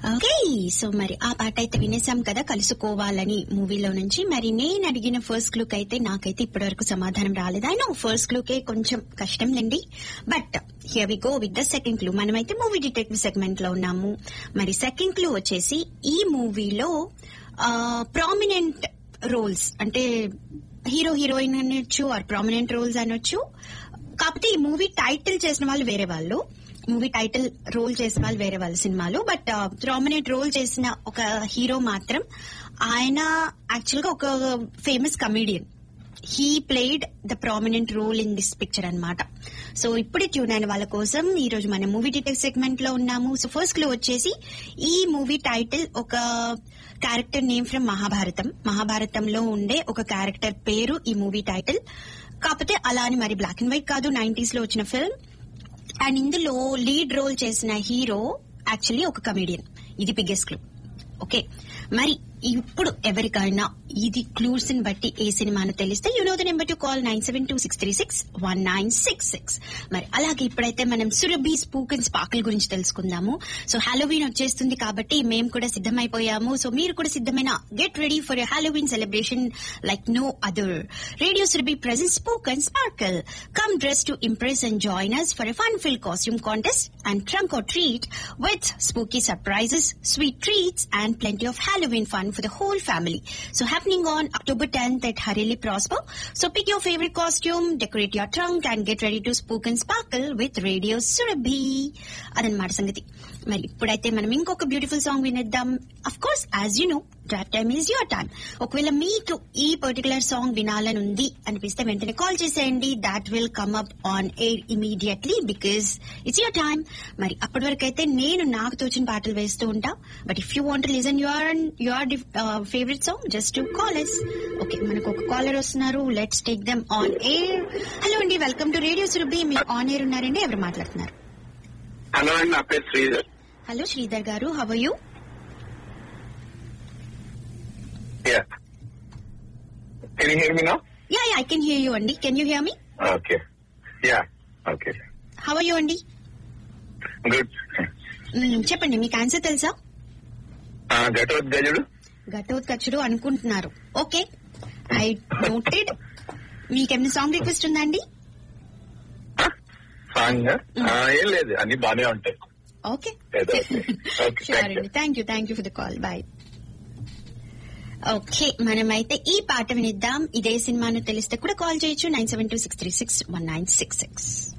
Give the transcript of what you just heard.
Okay so మరి ఆ పాట అయితే వినేసాం కదా కలుసుకోవాలని మూవీలో నుంచి మరి నేను అడిగిన ఫస్ట్ లుక్ అయితే నాకైతే ఇప్పటివరకు సమాధానం రాలేదు అయినా ఫస్ట్ లుకే కొంచెం కష్టం లేండి but here we go with the second clue మనమైతే మూవీ డిటెక్టివ్ సెగ్మెంట్ లో ఉన్నాము మరి సెకండ్ క్లూ వచ్చేసి ఈ మూవీలో ప్రామినెంట్ రోల్స్ అంటే హీరో హీరోయిన్ అనొచ్చు ఆర్ ప్రామినెంట్ రోల్స్ అనొచ్చు కాకపోతే ఈ మూవీ టైటిల్ చేసిన వాళ్ళు వేరే వాళ్ళు మూవీ టైటిల్ రోల్ చేసిన వాళ్ళు వేరే వాళ్ళ సినిమాలు బట్ ప్రామినెంట్ రోల్ చేసిన ఒక హీరో మాత్రం ఆయన యాక్చువల్ గా ఒక famous comedian he played the prominent role in this picture అన్నమాట సో ఇప్పుడే ట్యూన్ అయిన వాళ్ళ కోసం ఈ రోజు మనం మూవీ డీటెయిల్ సెగ్మెంట్ లో ఉన్నాము సో ఫస్ట్ క్లూ వచ్చేసి ఈ మూవీ టైటిల్ ఒక క్యారెక్టర్ నేమ్ ఫ్రమ్ మహాభారతం మహాభారతంలో ఉండే ఒక క్యారెక్టర్ పేరు ఈ మూవీ టైటిల్ కాకపోతే అలా అని మరి బ్లాక్ అండ్ వైట్ కాదు నైన్టీస్ లో వచ్చిన ఫిల్మ్ అండ్ ఇందులో లీడ్ రోల్ చేసిన హీరో యాక్చువల్లీ ఒక కమేడియన్ ఇది బిగ్గెస్ట్ క్లూ ఓకే మరి ఇప్పుడు ఎవరికైనా ఇది క్లూస్ ని బట్టి ఏ సినిమాను తెలిస్తే you know the number to call nine seven two six three six one nine six six మరి అలాగే ఇప్పుడైతే మనం సురభి స్పూక్ అండ్ స్పార్కిల్ గురించి తెలుసుకుందాము సో హాలోవీన్ వచ్చేస్తుంది కాబట్టి మేము కూడా సిద్ధమైపోయాము సో మీరు కూడా సిద్ధమైన get ready for Halloween celebration like no other radio Surabhi present spook and sparkle come dress to impress and join us for a fun-filled costume contest and trunk or treat with spooky surprises, sweet treats, and plenty of Halloween fun for the whole family. So happening on October 10th at Harili Prosper. So pick your favorite costume, decorate your trunk, and get ready to spook and sparkle with Radio Surabhi. అదనమాట సంగతి మరి ఇప్పుడైతే మనం ఇంకొక beautiful song వినేద్దాం of course as you know that time is your time ఒకవేళ మీకు ఈ పర్టికులర్ సాంగ్ వినాలని ఉంది అనిపిస్తే వెంటనే కాల్ చేసేయండి that will come up on air immediately because it's your time మరి అప్పటి వరకు అయితే నేను నాకు తోచిన పాటలు వేస్తూ ఉంటా but if you want listen your your favourite song just to call S okay మనకు ఒక కాలర్ వస్తున్నారు let's take them on air hello అండి వెల్కమ్ టు రేడియో సురభి మీరు ఆన్ ఎయిర్ ఉన్నారండి ఎవరు మాట్లాడుతున్నారు హలో అండి నా పేరు శ్రీధర్ హలో శ్రీధర్ గారు how you ya can you hear me now ya I can hear you అండి can you hear me okay ya okay how you అండి గుడ్ మ్మ్, చెప్పండి మీకు ఆన్సర్ తెలుసా ఘటోద్గజుడు ఘటోత్కచుడు అనుకుంటున్నారు ఓకే ఐ నోటెడ్ మీకేమైనా సాంగ్ రిక్వెస్ట్ ఉందా అండి సాంగ్ ఏం లేదు అన్ని బానే ఉంటాయి ఓకే ఏదో ఒకటి. Okay, sure thank you. అండి thank you thank you for the call bye okay మనమైతే ఈ పాట వినిద్దాం ఇదే సినిమాను తెలిస్తే కూడా కాల్ చేయొచ్చు nine seven two six three six one nine six six